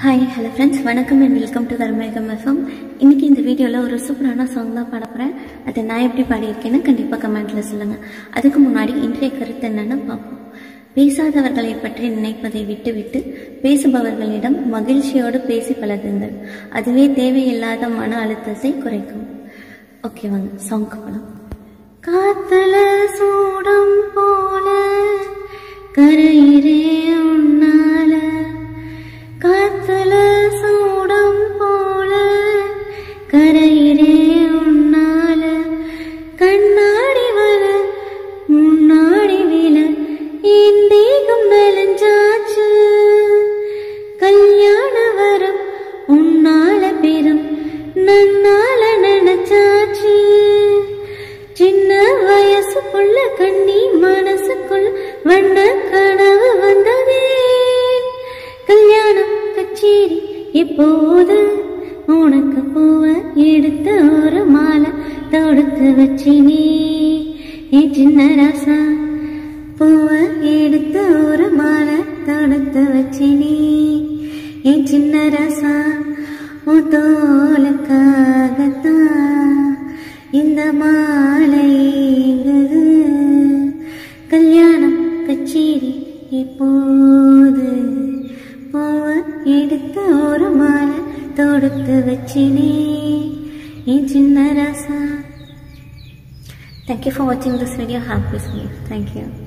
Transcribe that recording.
hi hello friends வணக்கம் and welcome to தர்மேகம் FM இன்றைக்கி இந்த வீடியோவில் ஒரு சூப்பரான சாங் தான் பாட போகிறேன் அதை நான் எப்படி பாடியிருக்கேன்னு கண்டிப்பாக கமெண்ட்டில் சொல்லுங்கள் அதுக்கு முன்னாடி இன்றைய கருத்து என்னென்னு பார்ப்போம் பேசாதவர்களை பற்றி நினைப்பதை விட்டுவிட்டு பேசுபவர்களிடம் மகிழ்ச்சியோடு பேசி பழகுங்கள் அதுவே தேவையில்லாத மன அழுத்தத்தை குறைக்கும் ஓகே வாங்க சாங்க்கு போகலாம் காத்தல சூடம் போல கரையிறே உன்னால காத்தல சூடம் போல கரையிறே உன்னால கண்ணாடி வர முன்னாடி வில என் தேகம் நலஞ்சாச்சு கல்யாண வரம் உன்னால பெரும் நன்னால நினைச்சாச்சு சின்ன வயசுக்குள்ள கண்ணி மனசுக்குள் வண்ண கனவு வந்ததே கல்யாணம் கச்சேரி இப்போது உனக்கு பூவ எடுத்த ஒரு மாலை தொடுத்து வச்சினே ஏ சின்ன ராசா பூவ எடுத்த ஒரு மாலை தொடுத்து வச்சினே ஏ சின்ன ராசா உன் தோலுக்காகத்தான் இந்த மாலை ஏங்குது கல்யாணம் கச்சேரி இப்போது பூவ எடுத்த ஒரு மாலை தொடுத்து வச்சினே என் சின்ன ராசா தேங்க்யூ ஃபார் வாட்சிங் this video happy sleep thank you